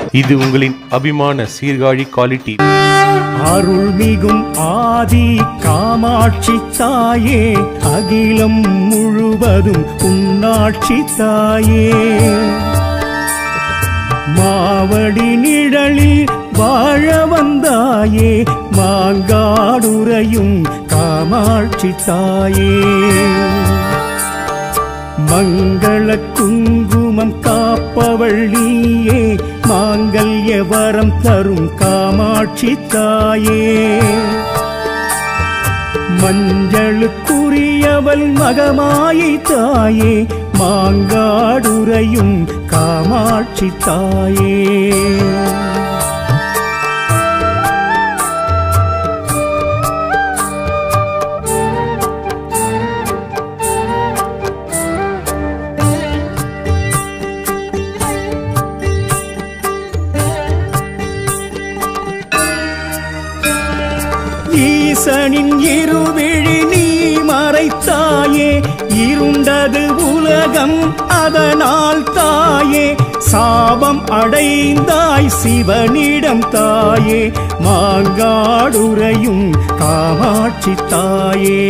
இது உங்களின் அபிமான சீர்காழி குவாலிட்டி அருள்மிகும் ஆதி காமாட்சி தாயே அகிலம் முழுவதும் உன்னாட்சி தாயே மாவடி நிழலில் வாழ வந்தாயே மாங்காடுறையும் காமாட்சி தாயே மங்கள குங்குமம் காப்பவள் நீயே மாங்கல்ய வரம் தரும் காமாட்சி தாயே மஞ்சளுக்குரியவள் மகமாயை தாயே மாங்காடுறையும் காமாட்சி தாயே ஈசனின் இருவிழி நீ மறைத்தாயே இருண்டது உலகம் அதனால் தாயே சாபம் அடைந்தாய் சிவனிடம் தாயே மாங்காடுறையும் காமாட்சி தாயே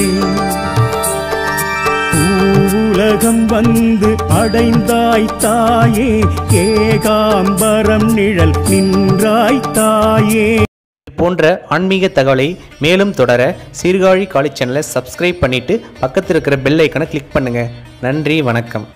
உலகம் வந்து அடைந்தாய் தாயே ஏகாம்பரம் நிழல் நின்றாய் தாயே போன்ற ஆன்மீக தகவலை மேலும் தொடர சீர்காழி காலேஜ் சேனலை சப்ஸ்கிரைப் பண்ணிட்டு பக்கத்தில் இருக்கிற பெல் ஐக்கனை கிளிக் பண்ணுங்க நன்றி வணக்கம்